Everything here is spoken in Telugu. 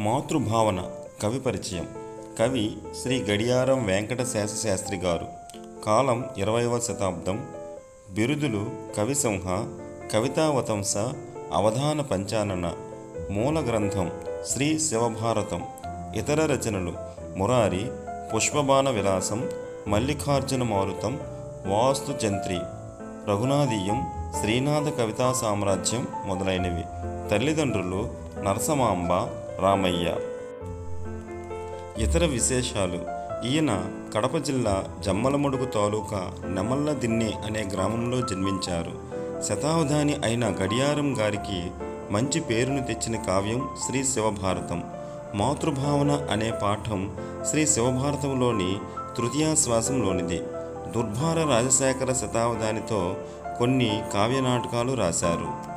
మాతృభావన కవి పరిచయం కవి శ్రీ గడియారం వెంకట శేషశాస్త్రి గారు కాలం ఇరవైవ శతాబ్దం బిరుదులు కవిసింహ కవితావతంస అవధాన పంచానన మూల గ్రంథం శ్రీ శివభారతం ఇతర రచనలు మురారి పుష్పబాణ విలాసం మల్లికార్జున మారుతం వాస్తు జంత్రి రఘునాథీయం శ్రీనాథ కవితా సామ్రాజ్యం మొదలైనవి తల్లిదండ్రులు నరసమాంబ రామయ్య ఇతర విశేషాలు ఈయన కడప జిల్లా జమ్మలమడుగు తాలూకా నెమల్ల దిన్నె అనే గ్రామంలో జన్మించారు శతావధాని అయిన గడియారం గారికి మంచి పేరును తెచ్చిన కావ్యం శ్రీ శివభారతం మాతృభావన అనే పాఠం శ్రీ శివభారతంలోని తృతీయాశ్వాసంలోనిది దుర్భార రాజశేఖర శతావధానితో కొన్ని కావ్య నాటకాలు రాశారు